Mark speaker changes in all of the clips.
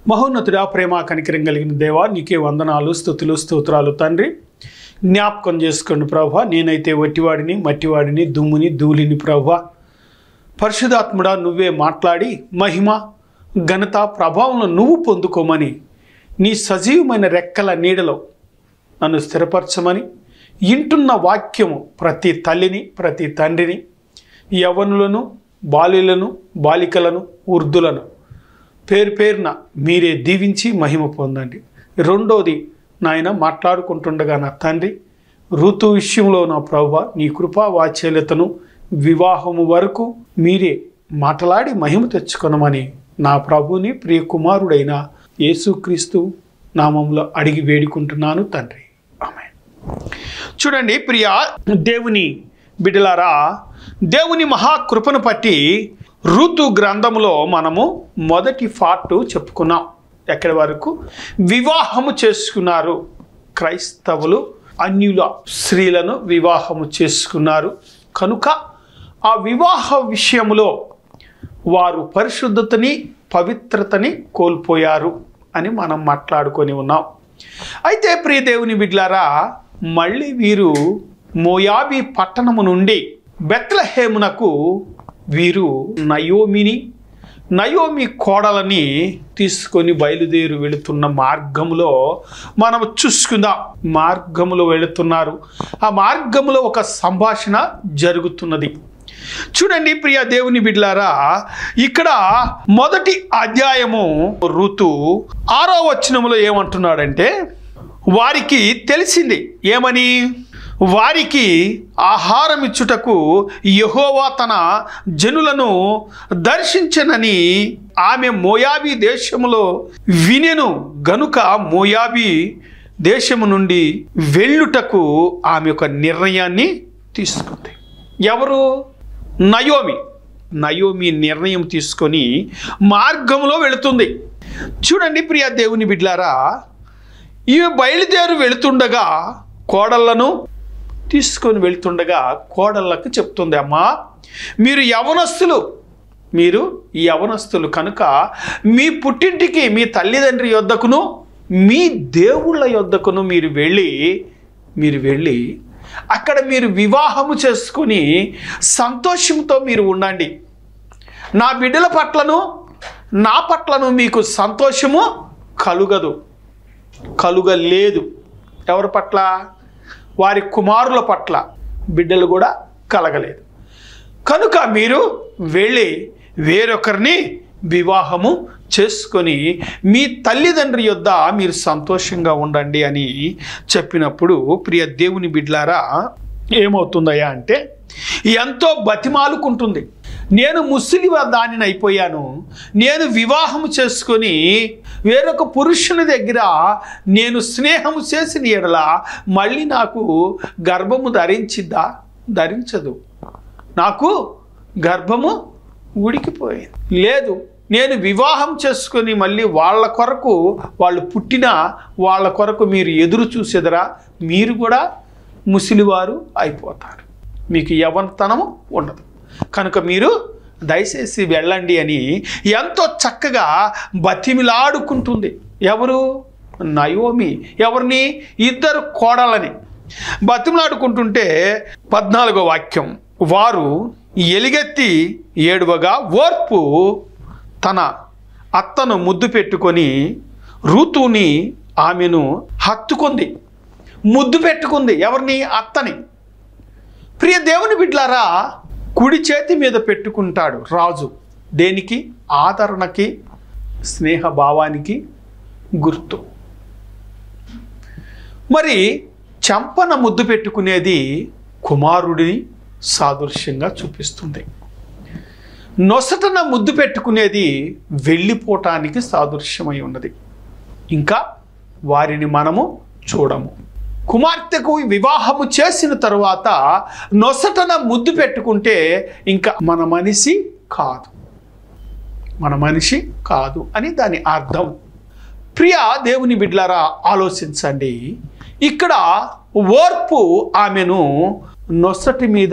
Speaker 1: మహోన్నతుడా ప్రేమ కనికరం కలిగిన దేవా నీకే వందనాలు స్థుతులు స్తోత్రాలు తండ్రి జ్ఞాపకం చేసుకోండి ప్రభా నేనైతే వట్టివాడిని మట్టివాడిని దుమ్ముని ధూళిని ప్రభా పరిశుధాత్ముడా నువ్వే మాట్లాడి మహిమ ఘనత ప్రభావం నువ్వు పొందుకోమని నీ సజీవమైన రెక్కల నీడలో నన్ను స్థిరపరచమని ఇంటున్న వాక్యము ప్రతి తల్లిని ప్రతి తండ్రిని యవనులను బాలులను బాలికలను వృద్ధులను పేరు పేరున మీరే దీవించి మహిమ పొందండి రెండోది నాయన మాట్లాడుకుంటుండగా నా తండ్రి ఋతు విషయంలో నా ప్రభు నీ కృపా వాత్సల్యతను వివాహము వరకు మీరే మాట్లాడి మహిమ తెచ్చుకొనమని నా ప్రభుని ప్రియ కుమారుడైన యేసుక్రీస్తు నామంలో అడిగి వేడుకుంటున్నాను తండ్రి ఆమె చూడండి ప్రియ దేవుని బిడ్డలారా దేవుని మహాకృపను పట్టి ఋతు గ్రంథంలో మనము మొదటి పార్ట్ చెప్పుకున్నాం ఎక్కడి వరకు వివాహము చేసుకున్నారు క్రైస్తవులు అన్యుల స్త్రీలను వివాహము చేసుకున్నారు కనుక ఆ వివాహ విషయంలో వారు పరిశుద్ధతని పవిత్రతని కోల్పోయారు అని మనం మాట్లాడుకొని ఉన్నాం అయితే ప్రియ దేవుని బిడ్లారా మళ్ళీ వీరు మోయాబి పట్టణము నుండి బెత్లహేమునకు వీరు నయోమిని నయోమి కోడలని తీసుకొని బయలుదేరి వెళుతున్న మార్గంలో మనం చూసుకుందాం మార్గంలో వెళుతున్నారు ఆ మార్గంలో ఒక సంభాషణ జరుగుతున్నది చూడండి ప్రియ దేవుని బిడ్లారా ఇక్కడ మొదటి అధ్యాయము ఋతు ఆరో వచనములో ఏమంటున్నాడంటే వారికి తెలిసింది ఏమని వారికి ఆహారం ఇచ్చుటకు యహోవా తన జనులను దర్శించనని ఆమె మోయాబీ దేశములో వినెను గనుక మోయాబీ దేశము నుండి వెళ్ళుటకు ఆమె ఒక నిర్ణయాన్ని తీసుకుంది ఎవరు నయోమి నయోమి నిర్ణయం తీసుకొని మార్గంలో వెళుతుంది చూడండి ప్రియ దేవుని బిడ్లారా ఈమె బయలుదేరి వెళుతుండగా కోడళ్లను తీసుకొని వెళ్తుండగా కోడళ్ళకు చెప్తుంది అమ్మా మీరు యవనస్తులు మీరు యవనస్తులు కనుక మీ పుట్టింటికి మీ తల్లిదండ్రి యొద్దకును మీ దేవుళ్ళ యొద్దకును మీరు వెళ్ళి మీరు వెళ్ళి అక్కడ మీరు వివాహము చేసుకుని సంతోషంతో మీరు ఉండండి నా బిడ్డల పట్లను నా పట్లను మీకు సంతోషము కలుగదు కలుగలేదు ఎవరి పట్ల వారి కుమారుల పట్ల బిడ్డలు కూడా కలగలేదు కనుక మీరు వెళ్ళి వేరొకరిని వివాహము చేసుకొని మీ తల్లిదండ్రి యొద్ద మీరు సంతోషంగా ఉండండి అని చెప్పినప్పుడు ప్రియ దేవుని బిడ్లారా ఏమవుతుందయ్యా అంటే ఎంతో బతిమాలుకుంటుంది నేను ముసలి దానిని అయిపోయాను నేను వివాహం చేసుకొని వేరొక పురుషుని దగ్గర నేను స్నేహము చేసిన ఎడల మళ్ళీ నాకు గర్భము ధరించిద్దా ధరించదు నాకు గర్భము ఉడికిపోయింది లేదు నేను వివాహం చేసుకొని మళ్ళీ వాళ్ళ కొరకు వాళ్ళు పుట్టిన వాళ్ళ కొరకు మీరు ఎదురు చూసేదరా మీరు కూడా ముసిలివారు అయిపోతారు మీకు యవనతనము ఉండదు కనుక మీరు దయచేసి వెళ్ళండి అని ఎంతో చక్కగా బతిమిలాడుకుంటుంది ఎవరు నయోమి ఎవరిని ఇద్దరు కోడలని బతిమిలాడుకుంటుంటే పద్నాలుగో వాక్యం వారు ఎలిగెత్తి ఏడువగా ఓర్పు తన అత్తను ముద్దు పెట్టుకొని ఋతుని ఆమెను హత్తుకుంది ముద్దు పెట్టుకుంది ఎవరిని అత్తని ప్రియ దేవుని బిడ్లారా కుడి చేతి మీద పెట్టుకుంటాడు రాజు దేనికి ఆదరణకి స్నేహ భావానికి గుర్తు మరి చంపన ముద్దు పెట్టుకునేది కుమారుడిని సాదృశ్యంగా చూపిస్తుంది నొసటన ముద్దు పెట్టుకునేది వెళ్ళిపోవటానికి సాదృశ్యమై ఉన్నది ఇంకా వారిని మనము చూడము కుమార్తెకు వివాహము చేసిన తరువాత నొసటన ముద్దు పెట్టుకుంటే ఇంకా మన మనిషి కాదు మన మనిషి కాదు అని దాని అర్థం ప్రియ దేవుని బిడ్లారా ఆలోచించండి ఇక్కడ ఓర్పు ఆమెను నొసటి మీద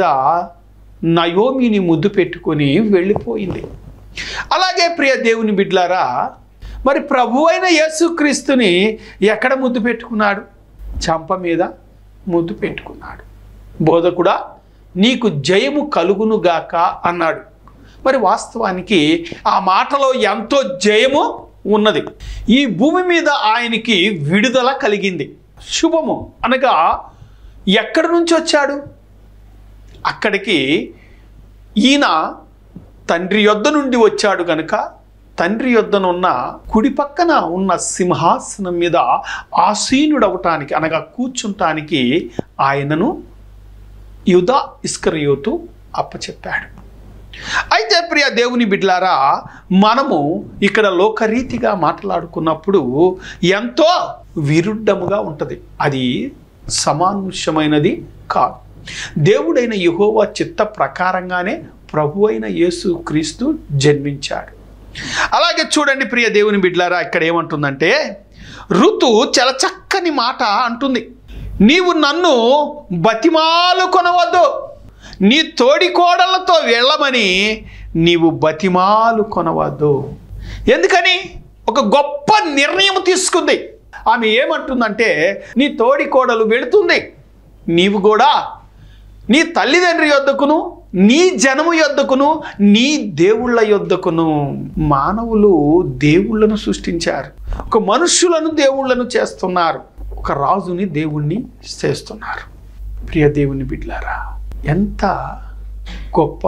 Speaker 1: నయోమిని ముద్దు పెట్టుకొని వెళ్ళిపోయింది అలాగే ప్రియ దేవుని బిడ్లారా మరి ప్రభు అయిన యేసుక్రీస్తుని ఎక్కడ ముద్దు పెట్టుకున్నాడు చంప మీద ముద్దు పెట్టుకున్నాడు బోధకుడా నీకు జయము కలుగునుగాక అన్నాడు మరి వాస్తవానికి ఆ మాటలో ఎంతో జయము ఉన్నది ఈ భూమి మీద ఆయనకి విడుదల కలిగింది శుభము అనగా ఎక్కడి నుంచి వచ్చాడు అక్కడికి ఈయన తండ్రి యొద్ద నుండి వచ్చాడు కనుక తండ్రి యొద్దనున్న కుడి పక్కన ఉన్న సింహాసనం మీద ఆసీనుడవటానికి అనగా కూర్చుంటానికి ఆయనను యుధ ఇస్కరియోతు అప్పచెప్పాడు అయితే ప్రియ దేవుని బిడ్లారా మనము ఇక్కడ లోకరీతిగా మాట్లాడుకున్నప్పుడు ఎంతో విరుద్ధముగా ఉంటుంది అది సమానుష్యమైనది కాదు దేవుడైన యహోవా చిత్త ప్రకారంగానే ప్రభు అయిన యేసు క్రీస్తు జన్మించాడు అలాగే చూడండి ప్రియ దేవుని బిడ్లారా ఇక్కడ ఏమంటుందంటే ఋతు చాలా చక్కని మాట అంటుంది నీవు నన్ను బతిమాలు కొనవద్దు నీ తోడి కోడళ్లతో వెళ్ళమని నీవు బతిమాలు కొనవద్దు ఎందుకని ఒక గొప్ప నిర్ణయం తీసుకుంది ఆమె ఏమంటుందంటే నీ తోడి కోడలు వెళుతుంది నీవు కూడా నీ తల్లిదండ్రి యొద్దకును నీ జనము యొద్దకును నీ దేవుళ్ళ యొద్దకును మానవులు దేవుళ్ళను సృష్టించారు ఒక మనుష్యులను దేవుళ్ళను చేస్తున్నారు ఒక రాజుని దేవుణ్ణి చేస్తున్నారు ప్రియ దేవుని బిడ్లారా ఎంత గొప్ప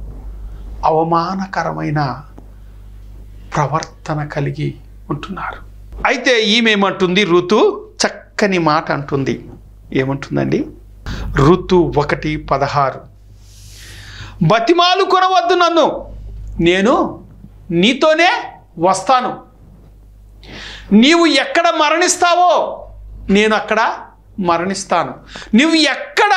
Speaker 1: అవమానకరమైన ప్రవర్తన కలిగి ఉంటున్నారు అయితే ఈమె ఏమంటుంది ఋతు చక్కని మాట అంటుంది ఏమంటుందండి ఋతు ఒకటి పదహారు బతిమాలు కొనవద్దు నన్ను నేను నీతోనే వస్తాను నీవు ఎక్కడ మరణిస్తావో నేను అక్కడ మరణిస్తాను నువ్వు ఎక్కడ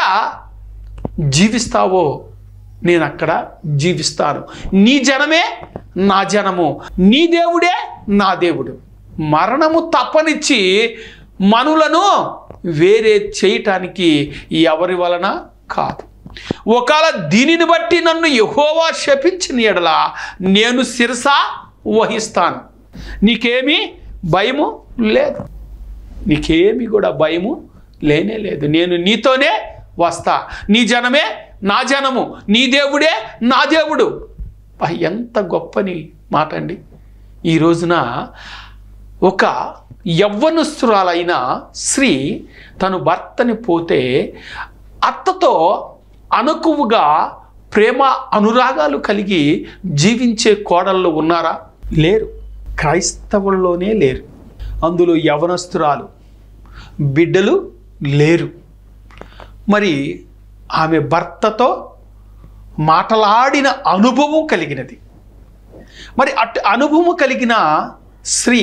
Speaker 1: జీవిస్తావో నేను అక్కడ జీవిస్తాను నీ జనమే నా జనము నీ దేవుడే నా దేవుడు మరణము తప్పనిచ్చి మనులను వేరే చేయటానికి ఎవరి వలన కాదు ఒకవేళ దీనిని బట్టి నన్ను యహోవా శపించిన ఎడల నేను శిరస వహిస్తాను నీకేమీ భయము లేదు నీకేమి కూడా భయము లేనే లేదు నేను నీతోనే వస్తా నీ జనమే నా జనము నీ దేవుడే నా దేవుడు అబ్బా, ఎంత గొప్పని మాట అండి ఈ రోజున ఒక యవ్వనస్తురాలైన స్త్రీ తను భర్తని పోతే అత్తతో అనుకువగా ప్రేమ అనురాగాలు కలిగి జీవించే కోడళ్ళు ఉన్నారా లేరు క్రైస్తవుల్లోనే లేరు అందులో యవనస్తురాలు బిడ్డలు లేరు మరి ఆమె భర్తతో మాటలాడిన అనుభవం కలిగినది మరి అటు అనుభవం కలిగిన స్త్రీ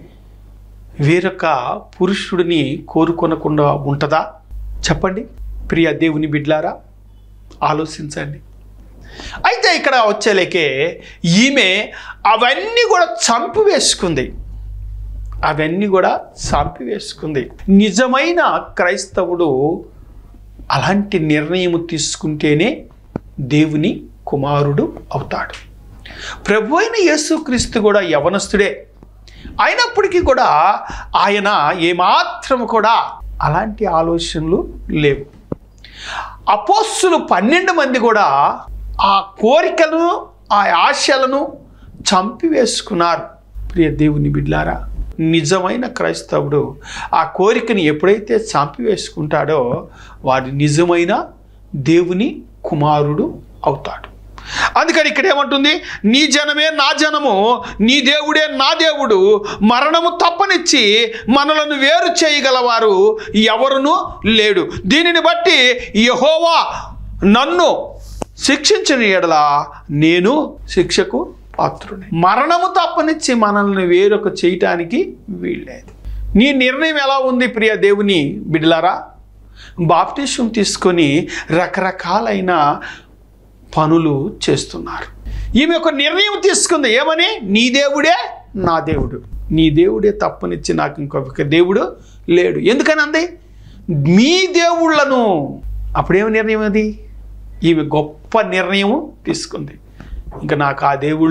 Speaker 1: వేరొక పురుషుడిని కోరుకొనకుండా ఉంటుందా చెప్పండి ప్రియ దేవుని బిడ్లారా ఆలోచించండి అయితే ఇక్కడ వచ్చేలేకే ఈమె అవన్నీ కూడా చంపివేసుకుంది అవన్నీ కూడా చంపివేసుకుంది నిజమైన క్రైస్తవుడు అలాంటి నిర్ణయం తీసుకుంటేనే దేవుని కుమారుడు అవుతాడు ప్రభు అయిన యేసుక్రీస్తు కూడా యవనస్తుడే అయినప్పటికీ కూడా ఆయన ఏమాత్రం కూడా అలాంటి ఆలోచనలు లేవు అపోస్సులు పన్నెండు మంది కూడా ఆ కోరికలను ఆ ఆశలను చంపివేసుకున్నారు ప్రియ దేవుని బిడ్లారా నిజమైన క్రైస్తవుడు ఆ కోరికని ఎప్పుడైతే చంపివేసుకుంటాడో వాడు నిజమైన దేవుని కుమారుడు అవుతాడు అందుకని ఇక్కడ ఏమంటుంది నీ జనమే నా జనము నీ దేవుడే నా దేవుడు మరణము తప్పనిచ్చి మనలను వేరు చేయగలవారు ఎవరునూ లేడు దీనిని బట్టి యహోవా నన్ను శిక్షించిన ఎడల నేను శిక్షకు పాత్రుని మరణము తప్పనిచ్చి మనల్ని వేరొక చేయటానికి వీల్లేదు నీ నిర్ణయం ఎలా ఉంది ప్రియ దేవుని బిడ్లారా బాప్టిషన్ తీసుకొని రకరకాలైన పనులు చేస్తున్నారు ఈమె ఒక నిర్ణయం తీసుకుంది ఏమని నీ దేవుడే నా దేవుడు నీ దేవుడే తప్పనిచ్చి నాకు ఇంకొక దేవుడు లేడు ఎందుకని అంది మీ దేవుళ్ళను అప్పుడేమి నిర్ణయం అది ఈమె గొప్ప నిర్ణయం తీసుకుంది ఇంకా నాకు ఆ దేవుళ్ళు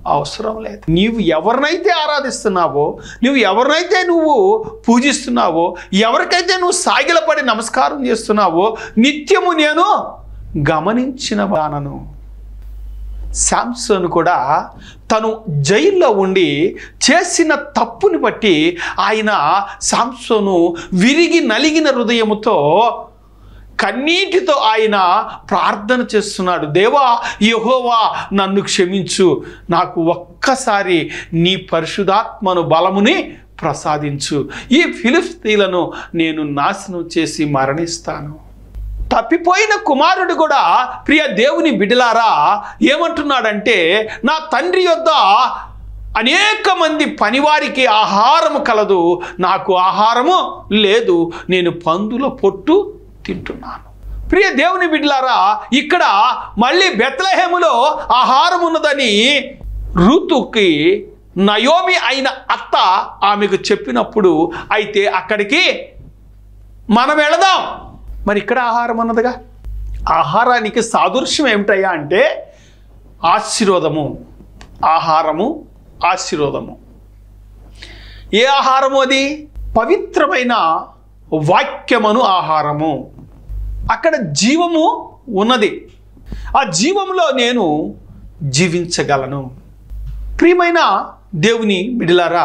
Speaker 1: అవసరం లేదు నీవు ఎవరినైతే ఆరాధిస్తున్నావో నువ్వు ఎవరినైతే నువ్వు పూజిస్తున్నావో ఎవరికైతే నువ్వు సాగిలపడి నమస్కారం చేస్తున్నావో నిత్యము నేను గమనించిన వానను శాంసన్ కూడా తను జైల్లో ఉండి చేసిన తప్పుని బట్టి ఆయన శాంసను విరిగి నలిగిన హృదయముతో కన్నీటితో ఆయన ప్రార్థన చేస్తున్నాడు దేవా యెహోవా నన్ను క్షమించు నాకు ఒక్కసారి నీ పరిశుధాత్మను బలముని ప్రసాదించు ఈ ఫిలిస్తీన్లను నేను నాశనం చేసి మరణిస్తాను తప్పిపోయిన కుమారుడు కూడా ప్రియ దేవుని బిడలారా ఏమంటున్నాడంటే నా తండ్రి యొద్ద అనేక మంది పనివారికి ఆహారము కలదు నాకు ఆహారము లేదు నేను పందుల పొట్టు తింటున్నాను ప్రియ దేవుని బిడ్డలారా ఇక్కడ మళ్ళీ బెత్లహేములో ఆహారం ఉన్నదని ఋతుకి నయోమి అయిన అత్త ఆమెకు చెప్పినప్పుడు అయితే అక్కడికి మనం వెళదాం మరి ఇక్కడ ఆహారం ఉన్నదిగా ఆహారానికి సాదృశ్యం ఏమిటయ్యా అంటే ఆశీర్వాదము ఆహారము ఆశీర్వాదము ఏ ఆహారము అది పవిత్రమైన వాక్యమను ఆహారము అక్కడ జీవము ఉన్నది ఆ జీవంలో నేను జీవించగలను ప్రియమైన దేవుని బిడిలారా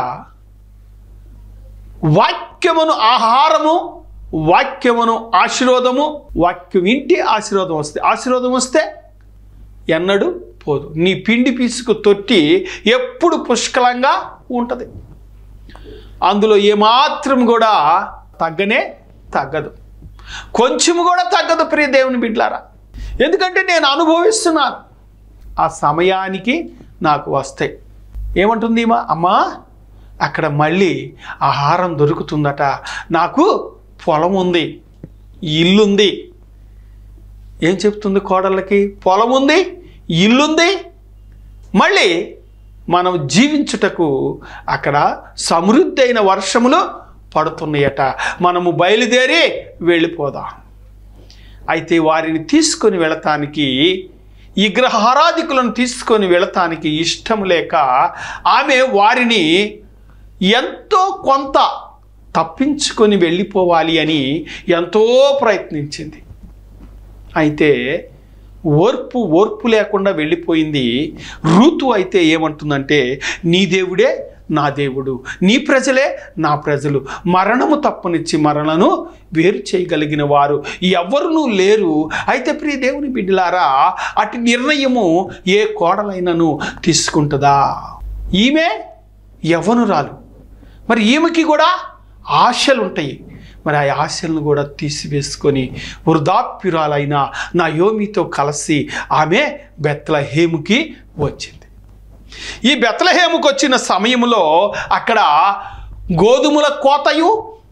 Speaker 1: వాక్యమును ఆహారము వాక్యమును ఆశీర్వాదము వాక్యం వింటే ఆశీర్వాదం వస్తే ఆశీర్వాదం వస్తే ఎన్నడు పోదు నీ పిండి పీసుకు తొట్టి ఎప్పుడు పుష్కలంగా ఉంటుంది అందులో ఏమాత్రం కూడా తగ్గనే తగ్గదు కొంచెం కూడా తగ్గదు ప్రియ దేవుని బిడ్లారా ఎందుకంటే నేను అనుభవిస్తున్నాను ఆ సమయానికి నాకు వస్తాయి ఏమంటుంది మా అమ్మా అక్కడ మళ్ళీ ఆహారం దొరుకుతుందట నాకు పొలం ఉంది ఇల్లుంది ఏం చెప్తుంది కోడళ్ళకి పొలం ఉంది ఇల్లుంది మళ్ళీ మనం జీవించుటకు అక్కడ సమృద్ధి అయిన వర్షములు పడుతున్నాయట మనము బయలుదేరి వెళ్ళిపోదాం అయితే వారిని తీసుకొని వెళతానికి ఈ గ్రహారాధికులను తీసుకొని వెళతానికి ఇష్టం లేక ఆమె వారిని ఎంతో కొంత తప్పించుకొని వెళ్ళిపోవాలి అని ఎంతో ప్రయత్నించింది అయితే ఓర్పు ఓర్పు లేకుండా వెళ్ళిపోయింది ఋతు అయితే ఏమంటుందంటే నీ దేవుడే నా దేవుడు నీ ప్రజలే నా ప్రజలు మరణము తప్పనిచ్చి మరణను వేరు చేయగలిగిన వారు ఎవరునూ లేరు అయితే ప్రియ దేవుని బిడ్డలారా అటు నిర్ణయము ఏ కోడలైనను తీసుకుంటుందా ఈమె యవనురాలు మరి ఈమెకి కూడా ఆశలు ఉంటాయి మరి ఆ ఆశలను కూడా తీసివేసుకొని వృధాప్యురాలైన నా యోమితో కలిసి ఆమె బెత్లహేముకి వచ్చింది ఈ బెత్లహేముకు వచ్చిన సమయంలో అక్కడ గోధుమల కోతయు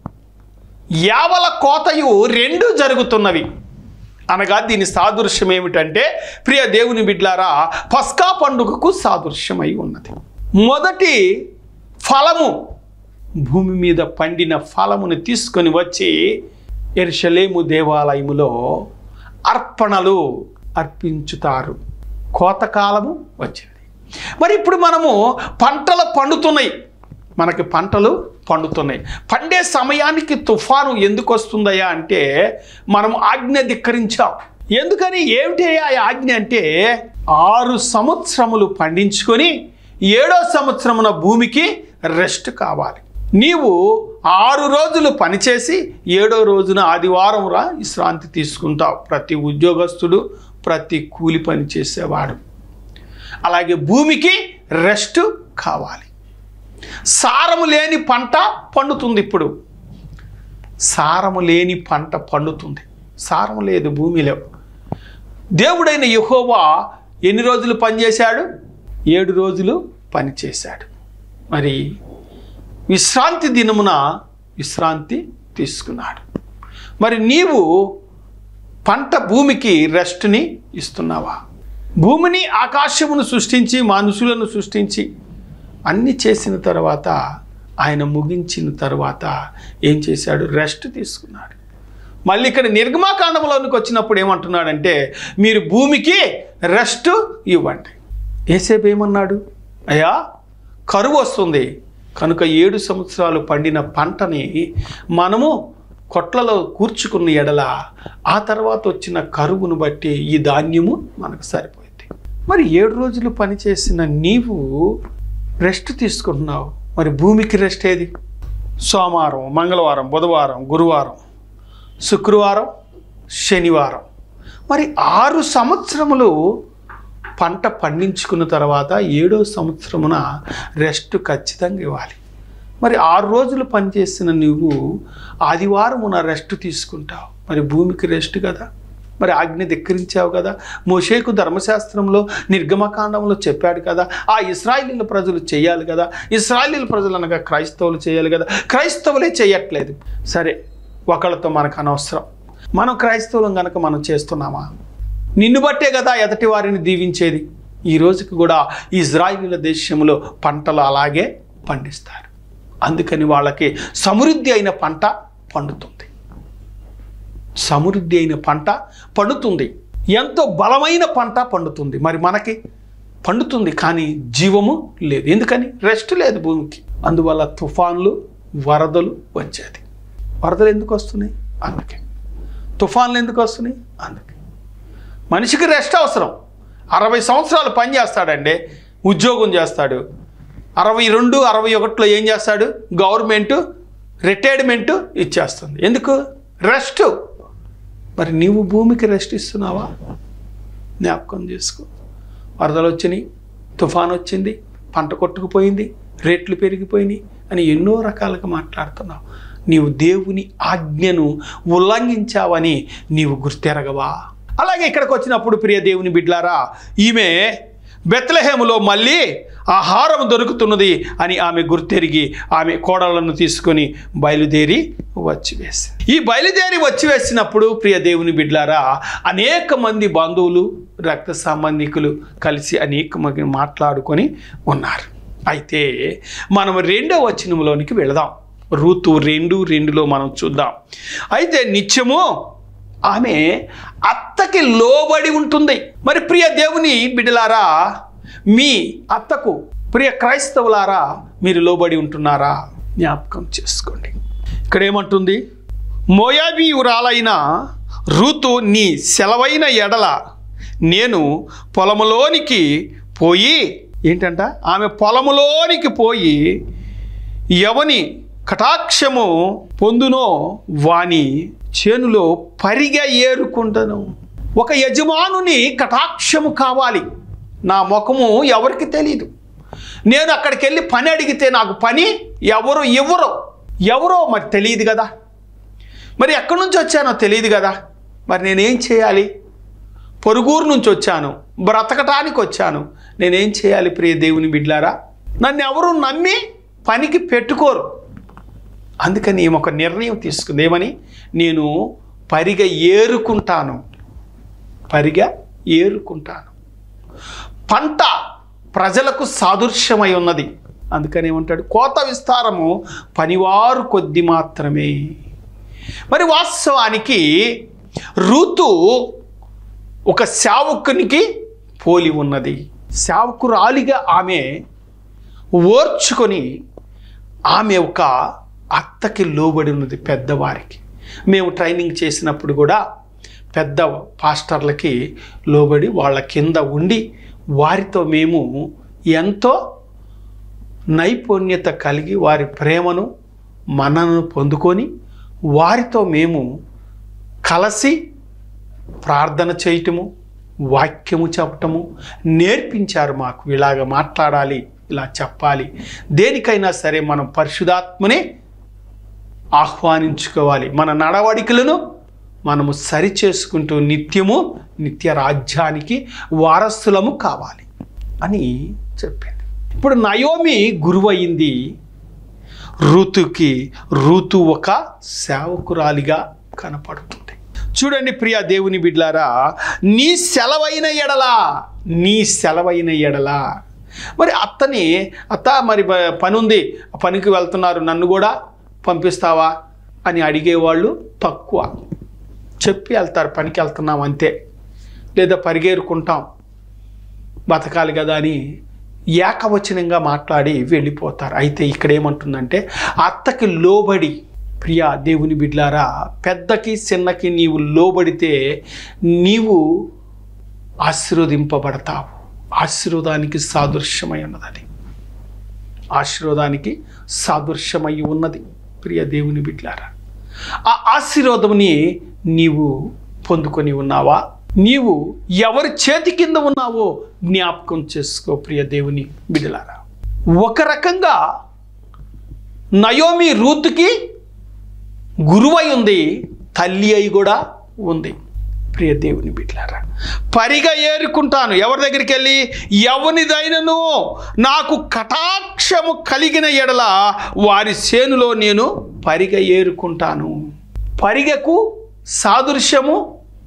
Speaker 1: యావల కోతయు రెండు జరుగుతున్నవి అనగా దీని సాదృశ్యం ఏమిటంటే ప్రియ దేవుని బిడ్లారా పస్కా పండుగకు సాదృశ్యమై ఉన్నది మొదటి ఫలము భూమి మీద పండిన ఫలమును తీసుకొని వచ్చి ఎర్షలేము దేవాలయములో అర్పణలు అర్పించుతారు కోతకాలము వచ్చింది మరి ఇప్పుడు మనము పంటలు పండుతున్నాయి మనకి పంటలు పండుతున్నాయి పండే సమయానికి తుఫాను ఎందుకు వస్తుందయ్యా అంటే మనం ఆజ్ఞ ధిక్కరించాం ఎందుకని ఏమిటి ఆ ఆజ్ఞ అంటే ఆరు సంవత్సరములు పండించుకొని ఏడో సంవత్సరమున భూమికి రెస్ట్ కావాలి నీవు ఆరు రోజులు పనిచేసి ఏడో రోజున ఆదివారం రా విశ్రాంతి తీసుకుంటావు ప్రతి ఉద్యోగస్తుడు ప్రతి కూలి పని చేసేవాడు అలాగే భూమికి రెస్ట్ కావాలి సారము లేని పంట పండుతుంది ఇప్పుడు సారము లేని పంట పండుతుంది సారం లేదు భూమిలో దేవుడైన యెహోవా ఎన్ని రోజులు పనిచేశాడు ఏడు రోజులు పనిచేశాడు మరి విశ్రాంతి దినమున విశ్రాంతి తీసుకున్నాడు మరి నీవు పంట భూమికి రెస్ట్ని ఇస్తున్నావా భూమిని ఆకాశమును సృష్టించి మనుషులను సృష్టించి అన్ని చేసిన తర్వాత ఆయన ముగించిన తర్వాత ఏం చేశాడు రెస్ట్ తీసుకున్నాడు మళ్ళీ ఇక్కడ నిర్గమాకాండంలోనికి వచ్చినప్పుడు ఏమంటున్నాడంటే మీరు భూమికి రెస్ట్ ఇవ్వండి ఏసేపు ఏమన్నాడు అయ్యా కరువు వస్తుంది కనుక ఏడు సంవత్సరాలు పండిన పంటని మనము కొట్లలో కూర్చుకున్న ఎడల ఆ తర్వాత వచ్చిన కరువును బట్టి ఈ ధాన్యము మనకు సరిపోయింది మరి ఏడు రోజులు పనిచేసిన నీవు రెస్ట్ తీసుకుంటున్నావు మరి భూమికి రెస్ట్ ఏది సోమవారం మంగళవారం బుధవారం గురువారం శుక్రవారం శనివారం మరి ఆరు సంవత్సరములు పంట పండించుకున్న తర్వాత ఏడో సంవత్సరమున రెస్ట్ ఖచ్చితంగా ఇవ్వాలి మరి ఆరు రోజులు పనిచేసిన నువ్వు ఆదివారమున రెస్ట్ తీసుకుంటావు మరి భూమికి రెస్ట్ కదా మరి ఆజ్ఞ ధిక్కరించావు కదా మోషేకు ధర్మశాస్త్రంలో నిర్గమకాండంలో చెప్పాడు కదా ఆ ఇస్రాయిలీల ప్రజలు చేయాలి కదా ఇస్రాయిలీల ప్రజలు అనగా క్రైస్తవులు చేయాలి కదా క్రైస్తవులే చేయట్లేదు సరే ఒకళ్ళతో మనకు అనవసరం మనం క్రైస్తవులం కనుక మనం చేస్తున్నామా నిన్ను బట్టే కదా ఎదటి వారిని దీవించేది ఈ రోజుకి కూడా ఇజ్రాయిలీల దేశంలో పంటలు అలాగే పండిస్తారు అందుకని వాళ్ళకి సమృద్ధి అయిన పంట పండుతుంది సమృద్ధి అయిన పంట పండుతుంది ఎంతో బలమైన పంట పండుతుంది మరి మనకి పండుతుంది కానీ జీవము లేదు ఎందుకని రెస్ట్ లేదు భూమికి అందువల్ల తుఫాన్లు వరదలు వచ్చేది వరదలు ఎందుకు వస్తున్నాయి అందుకే తుఫాన్లు ఎందుకు వస్తున్నాయి అందుకే మనిషికి రెస్ట్ అవసరం అరవై సంవత్సరాలు పని చేస్తాడండి ఉద్యోగం చేస్తాడు అరవై రెండు అరవై ఒకటిలో ఏం చేస్తాడు గవర్నమెంట్ రిటైర్మెంట్ ఇచ్చేస్తుంది ఎందుకు రెస్ట్ మరి నీవు భూమికి రెస్ట్ ఇస్తున్నావా జ్ఞాపకం చేసుకో వరదలు వచ్చినాయి తుఫాన్ వచ్చింది పంట కొట్టుకుపోయింది రేట్లు పెరిగిపోయినాయి అని ఎన్నో రకాలుగా మాట్లాడుతున్నావు నీవు దేవుని ఆజ్ఞను ఉల్లంఘించావని నీవు గుర్తెరగవా అలాగే ఇక్కడికి వచ్చినప్పుడు ప్రియ దేవుని బిడ్లారా ఈమె బెత్లహేములో మళ్ళీ ఆహారం దొరుకుతున్నది అని ఆమె గుర్తెరిగి ఆమె కోడలను తీసుకొని బయలుదేరి వచ్చివేసి ఈ బయలుదేరి వచ్చివేసినప్పుడు ప్రియ దేవుని బిడ్లారా అనేక మంది బంధువులు రక్త సంబంధికులు కలిసి అనేక మంది మాట్లాడుకొని ఉన్నారు అయితే మనం రెండో వచనంలోనికి వెళదాం ఋతు రెండు రెండులో మనం చూద్దాం అయితే నిత్యము ఆమె అత్తకి లోబడి ఉంటుంది మరి ప్రియ దేవుని బిడ్డలారా మీ అత్తకు ప్రియ క్రైస్తవులారా మీరు లోబడి ఉంటున్నారా జ్ఞాపకం చేసుకోండి ఇక్కడ ఏమంటుంది మోయాబీయురాలైన ఋతు నీ సెలవైన ఎడల నేను పొలములోనికి పోయి ఏంటంట ఆమె పొలములోనికి పోయి ఎవని కటాక్షము పొందునో వాని చేనులో పరిగా ఏరుకుంటాను ఒక యజమానుని కటాక్షము కావాలి నా ముఖము ఎవరికి తెలియదు నేను అక్కడికి వెళ్ళి పని అడిగితే నాకు పని ఎవరు ఇవ్వరు ఎవరో మరి తెలియదు కదా మరి ఎక్కడి నుంచి వచ్చానో తెలియదు కదా మరి నేనేం చేయాలి పొరుగురు నుంచి వచ్చాను బ్రతకటానికి వచ్చాను నేనేం చేయాలి ప్రియ దేవుని బిడ్లారా నన్ను ఎవరు నమ్మి పనికి పెట్టుకోరు అందుకని ఈమె ఒక నిర్ణయం తీసుకుంది ఏమని నేను పరిగ ఏరుకుంటాను పరిగ ఏరుకుంటాను పంట ప్రజలకు సాదృశ్యమై ఉన్నది అందుకని ఏమంటాడు కోత విస్తారము పనివారు కొద్ది మాత్రమే మరి వాస్తవానికి ఋతు ఒక సేవకునికి పోలి ఉన్నది సేవకురాలిగా ఆమె ఓర్చుకొని ఆమె ఒక అత్తకి లోబడి ఉన్నది పెద్దవారికి మేము ట్రైనింగ్ చేసినప్పుడు కూడా పెద్ద పాస్టర్లకి లోబడి వాళ్ళ కింద ఉండి వారితో మేము ఎంతో నైపుణ్యత కలిగి వారి ప్రేమను మనను పొందుకొని వారితో మేము కలిసి ప్రార్థన చేయటము వాక్యము చెప్పటము నేర్పించారు మాకు ఇలాగ మాట్లాడాలి ఇలా చెప్పాలి దేనికైనా సరే మనం పరిశుధాత్మనే ఆహ్వానించుకోవాలి మన నడవడికలను మనము సరి చేసుకుంటూ నిత్యము నిత్య రాజ్యానికి వారసులము కావాలి అని చెప్పింది ఇప్పుడు నయోమి గురువయింది ఋతుకి ఋతు ఒక సేవకురాలిగా కనపడుతుంది చూడండి ప్రియ దేవుని బిడ్లారా నీ సెలవైన ఎడలా నీ సెలవైన ఎడలా మరి అత్తని అత్త మరి ప- పని ఉంది ఆ పనికి వెళ్తున్నారు నన్ను కూడా పంపిస్తావా అని అడిగేవాళ్ళు తక్కువ చెప్పి వెళ్తారు పనికి వెళ్తున్నాం అంతే లేదా పరిగేరుకుంటాం బతకాలి కదా అని ఏకవచనంగా మాట్లాడి వెళ్ళిపోతారు అయితే ఇక్కడ ఏమంటుందంటే అత్తకి లోబడి ప్రియా దేవుని బిడ్లారా పెద్దకి చిన్నకి నీవు లోబడితే నీవు ఆశీర్వదింపబడతావు ఆశీర్వాదానికి సాదృశ్యమై ఉన్నది అది ఆశీర్వాదానికి సాదృశ్యమై ఉన్నది ప్రియ దేవుని బిడ్లారా ఆ ఆశీర్వాదముని నీవు పొందుకొని ఉన్నావా నీవు ఎవరి చేతి కింద ఉన్నావో జ్ఞాపకం చేసుకో ప్రియ దేవుని బిడ్డలారా ఒక రకంగా నయోమి రూతుకి గురువై ఉంది తల్లి అయి కూడా ఉంది ప్రియ దేవుని బిడ్డలారా పరిగా ఏరుకుంటాను ఎవరి దగ్గరికి వెళ్ళి ఎవనిదైనను నాకు కటాక్షము కలిగిన ఎడల వారి సేనులో నేను పరిగ ఏరుకుంటాను పరిగకు సాదృశ్యము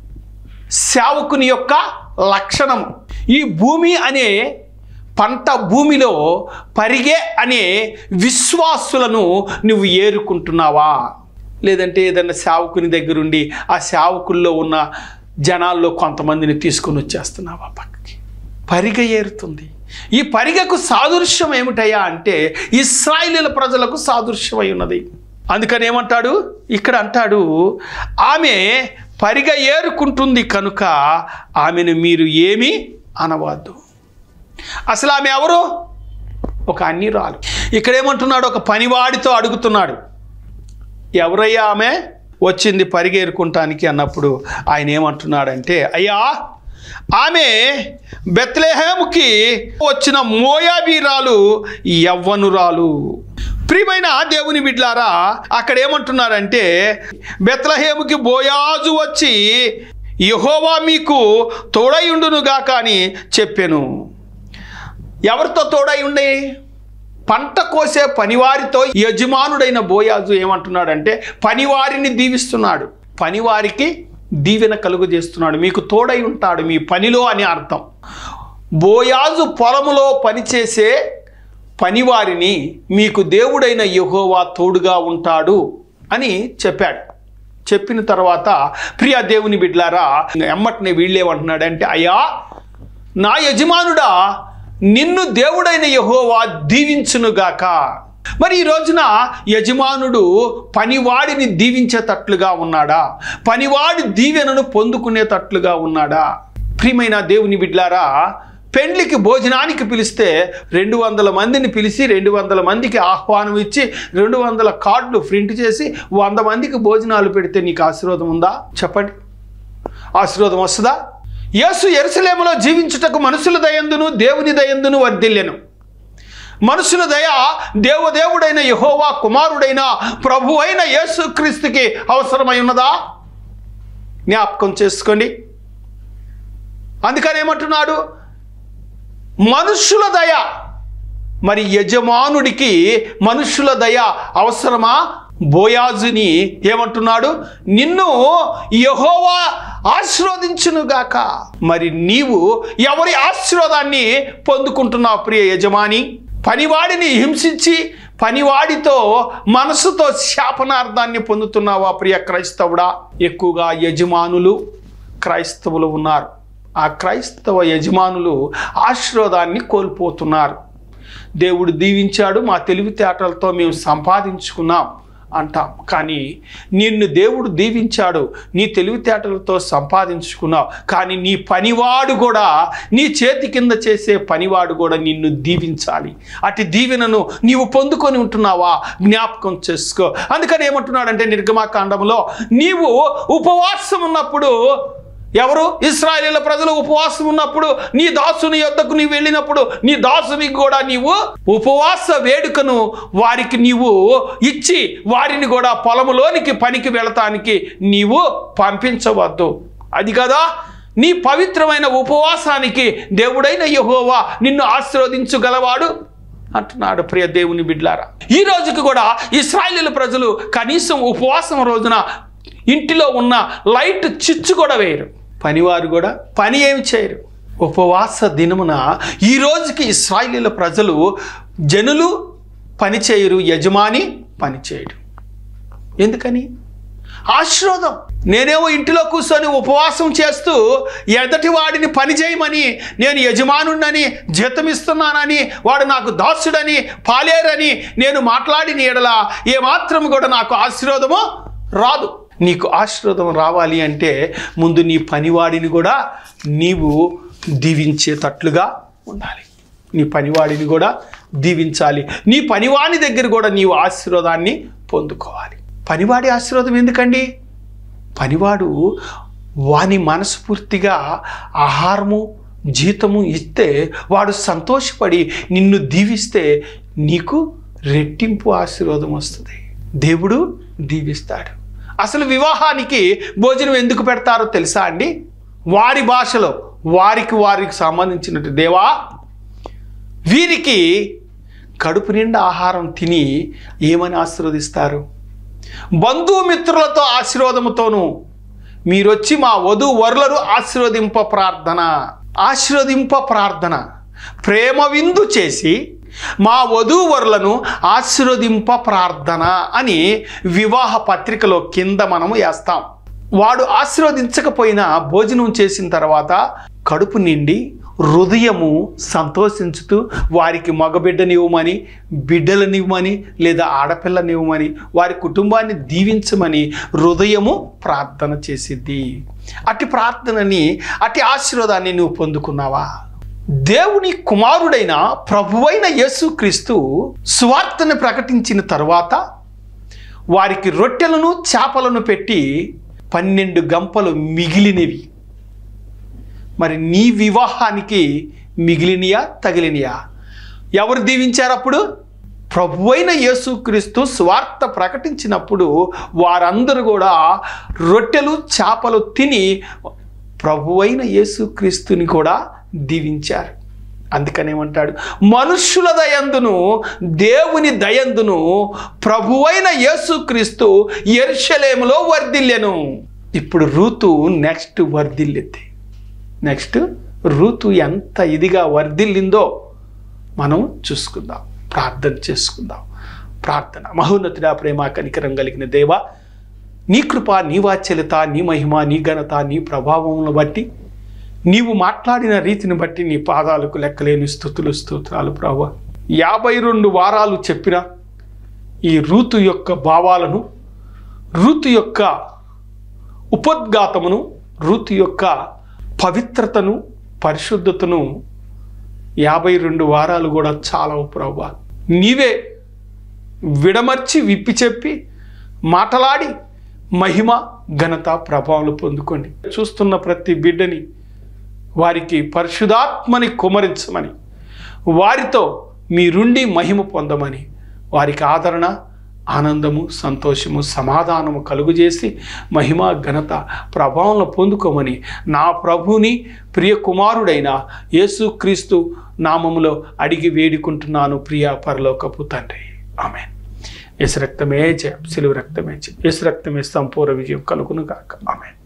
Speaker 1: సేవకుని యొక్క లక్షణము ఈ భూమి అనే పంట భూమిలో పరిగే అనే విశ్వాసులను నువ్వు ఏరుకుంటున్నావా లేదంటే ఏదైనా సేవకుని దగ్గరుండి ఆ సేవకుల్లో ఉన్న జనాల్లో కొంతమందిని తీసుకుని వచ్చేస్తున్నావా పక్కకి పరిగ ఏరుతుంది ఈ పరిగకు సాదృశ్యం ఏమిటయ్యా అంటే ఇస్రాయిలీల ప్రజలకు సాదృశ్యమై ఉన్నది అందుకని ఏమంటాడు ఇక్కడ అంటాడు ఆమె పరిగ ఏరుకుంటుంది కనుక ఆమెను మీరు ఏమీ అనవద్దు అసలు ఆమె ఎవరు ఒక అన్నిరాలు ఇక్కడ ఏమంటున్నాడు ఒక పనివాడితో అడుగుతున్నాడు ఎవరయ్యా ఆమె వచ్చింది పరిగేరుకుంటానికి అన్నప్పుడు ఆయన ఏమంటున్నాడంటే అయ్యా ఆమె బెత్లెహేముకి వచ్చిన మోయాబీరాలు యవ్వనురాలు ప్రియమైన దేవుని బిడ్లారా అక్కడ ఏమంటున్నారంటే బెత్లహేముకి బోయాజు వచ్చి యహోవా మీకు తోడయుండునుగా కానీ చెప్పాను ఎవరితో తోడై ఉండే పంట కోసే పనివారితో యజమానుడైన బోయాజు ఏమంటున్నాడంటే పనివారిని దీవిస్తున్నాడు పనివారికి దీవెన కలుగు చేస్తున్నాడు మీకు తోడై ఉంటాడు మీ పనిలో అని అర్థం బోయాజు పొలములో పనిచేసే పనివారిని మీకు దేవుడైన యెహోవా తోడుగా ఉంటాడు అని చెప్పాడు చెప్పిన తర్వాత ప్రియ దేవుని బిడ్లారా ఎమ్మటిని వీళ్ళేమంటున్నాడంటే అయ్యా నా యజమానుడా నిన్ను దేవుడైన యహోవా దీవించునుగాక మరి ఈ రోజున యజమానుడు పనివాడిని దీవించేటట్లుగా ఉన్నాడా పనివాడి దీవెనను పొందుకునేటట్లుగా ఉన్నాడా ప్రియమైన దేవుని బిడ్లారా పెండ్లికి భోజనానికి పిలిస్తే రెండు వందల మందిని పిలిచి రెండు వందల మందికి ఆహ్వానం ఇచ్చి రెండు వందల కార్డులు ప్రింట్ చేసి వంద మందికి భోజనాలు పెడితే నీకు ఆశీర్వాదం ఉందా చెప్పండి ఆశీర్వాదం వస్తుందా యేసు ఎరుసలేములో జీవించుటకు మనుషుల దయందును దేవుని దయందును వర్ధిల్లెను మనుషుల దయ దేవదేవుడైన యహోవా కుమారుడైన ప్రభు అయిన యేసుక్రీస్తుకి అవసరమై ఉన్నదా జ్ఞాపకం చేసుకోండి అందుకని ఏమంటున్నాడు మనుషుల దయ మరి యజమానుడికి మనుషుల దయ అవసరమా బోయాజుని ఏమంటున్నాడు నిన్ను యహోవా ఆశీర్వదించునుగాక మరి నీవు ఎవరి ఆశీర్వాదాన్ని పొందుకుంటున్నావు ప్రియ యజమాని పనివాడిని హింసించి పనివాడితో మనసుతో శాపనార్థాన్ని పొందుతున్నావా ప్రియ క్రైస్తవుడా ఎక్కువగా యజమానులు క్రైస్తవులు ఉన్నారు ఆ క్రైస్తవ యజమానులు ఆశీర్వాదాన్ని కోల్పోతున్నారు దేవుడు దీవించాడు మా తెలివితేటలతో మేము సంపాదించుకున్నాం అంటాం కానీ నిన్ను దేవుడు దీవించాడు నీ తెలివితేటలతో సంపాదించుకున్నావు కానీ నీ పనివాడు కూడా నీ చేతి కింద చేసే పనివాడు కూడా నిన్ను దీవించాలి అటు దీవెనను నీవు పొందుకొని ఉంటున్నావా జ్ఞాపకం చేసుకో అందుకని ఏమంటున్నాడంటే నిర్గమాకాండంలో నీవు ఉపవాసం ఉన్నప్పుడు ఎవరు ఇస్రాయేలీల ప్రజలు ఉపవాసం ఉన్నప్పుడు నీ దాసుని యొద్దకు నీవు వెళ్ళినప్పుడు నీ దాసునికి కూడా నీవు ఉపవాస వేడుకను వారికి నీవు ఇచ్చి వారిని కూడా పొలములోనికి పనికి వెళతానికి నీవు పంపించవద్దు అది కదా నీ పవిత్రమైన ఉపవాసానికి దేవుడైన యహోవా నిన్ను ఆశీర్వదించగలవాడు అంటున్నాడు ప్రియ దేవుని బిడ్లారా ఈ రోజుకి కూడా ఇస్రాయేలీల ప్రజలు కనీసం ఉపవాసం రోజున ఇంటిలో ఉన్న లైట్ చిచ్చు కూడా వేయరు పనివారు కూడా పని ఏమి చేయరు ఉపవాస దినమున ఈ రోజుకి ఇస్రాయిలీల ప్రజలు జనులు పని చేయరు యజమాని పని చేయడు ఎందుకని ఆశీర్వాదం నేనేమో ఇంటిలో కూర్చొని ఉపవాసం చేస్తూ ఎదటి వాడిని పని చేయమని నేను యజమానుడని జీతం ఇస్తున్నానని వాడు నాకు దాసుడని పాలేరని నేను మాట్లాడిన ఎడల ఏమాత్రం కూడా నాకు ఆశీర్వాదము రాదు నీకు ఆశీర్వాదం రావాలి అంటే ముందు నీ పనివాడిని కూడా నీవు దీవించేటట్లుగా ఉండాలి నీ పనివాడిని కూడా దీవించాలి నీ పనివాని దగ్గర కూడా నీవు ఆశీర్వాదాన్ని పొందుకోవాలి పనివాడి ఆశీర్వాదం ఎందుకండి పనివాడు వాని మనస్ఫూర్తిగా ఆహారము జీతము ఇస్తే వాడు సంతోషపడి నిన్ను దీవిస్తే నీకు రెట్టింపు ఆశీర్వాదం వస్తుంది దేవుడు దీవిస్తాడు అసలు వివాహానికి భోజనం ఎందుకు పెడతారో తెలుసా అండి వారి భాషలో వారికి వారికి సంబంధించినట్టు దేవా వీరికి కడుపు నిండా ఆహారం తిని ఏమని ఆశీర్వదిస్తారు బంధుమిత్రులతో ఆశీర్వాదముతోనూ మీరొచ్చి మా వధు వరులను ఆశీర్వదింప ప్రార్థన ఆశీర్వదింప ప్రార్థన ప్రేమ విందు చేసి మా వధూవరులను ఆశీర్వదింప ప్రార్థన అని వివాహ పత్రికలో కింద మనము వేస్తాం వాడు ఆశీర్వదించకపోయినా భోజనం చేసిన తర్వాత కడుపు నిండి హృదయము సంతోషించుతూ వారికి మగబిడ్డనివ్వమని బిడ్డలనివ్వమని లేదా ఆడపిల్లనివ్వమని వారి కుటుంబాన్ని దీవించమని హృదయము ప్రార్థన చేసిద్ది అట్టి ప్రార్థనని అట్టి ఆశీర్వాదాన్ని నువ్వు పొందుకున్నావా దేవుని కుమారుడైన ప్రభువైన యేసుక్రీస్తు సువార్తను ప్రకటించిన తరువాత వారికి రొట్టెలను చేపలను పెట్టి పన్నెండు గంపలు మిగిలినవి మరి నీ వివాహానికి మిగిలినయా తగిలినయా ఎవరు దీవించారు అప్పుడు ప్రభువైన యేసుక్రీస్తు స్వార్థ ప్రకటించినప్పుడు వారందరూ కూడా రొట్టెలు చేపలు తిని ప్రభువైన యేసుక్రీస్తుని కూడా దీవించారు అందుకనేమంటాడు మనుష్యుల దయందును దేవుని దయందును ప్రభువైన యేసుక్రీస్తు ఎర్షలేములో వర్ధిల్లెను ఇప్పుడు రూతు నెక్స్ట్ వర్ధిల్లింది నెక్స్ట్ ఋతు ఎంత ఇదిగా వర్ధిల్లిందో మనం చూసుకుందాం ప్రార్థన చేసుకుందాం ప్రార్థన మహోన్నతుడా ప్రేమ కనికరం కలిగిన దేవ నీ కృప నీ వాత్సల్యత నీ మహిమ నీ ఘనత నీ ప్రభావమును బట్టి నీవు మాట్లాడిన రీతిని బట్టి నీ పాదాలకు లెక్కలేని స్థుతులు స్తోత్రాలు ప్రభు యాభై రెండు వారాలు చెప్పిన ఈ ఋతు యొక్క భావాలను ఋతు యొక్క ఉపద్ఘాతమును ఋతు యొక్క పవిత్రతను పరిశుద్ధతను యాభై రెండు వారాలు కూడా చాలా ప్రభా నీవే విడమర్చి విప్పి చెప్పి మాటలాడి మహిమ ఘనత ప్రభావాలు పొందుకోండి చూస్తున్న ప్రతి బిడ్డని వారికి పరిశుధాత్మని కుమరించమని వారితో మీరుండి మహిమ పొందమని వారికి ఆదరణ ఆనందము సంతోషము సమాధానము కలుగుజేసి మహిమ ఘనత ప్రభావం పొందుకోమని నా ప్రభుని ప్రియ కుమారుడైన యేసుక్రీస్తు నామములో అడిగి వేడుకుంటున్నాను ప్రియ పరలోకపు తండ్రి ఆమె యేసు రక్తమే జయం సిలువ రక్తమే జయం యేసు రక్తమే సంపూర్ణ విజయం కలుగును గాక ఆమె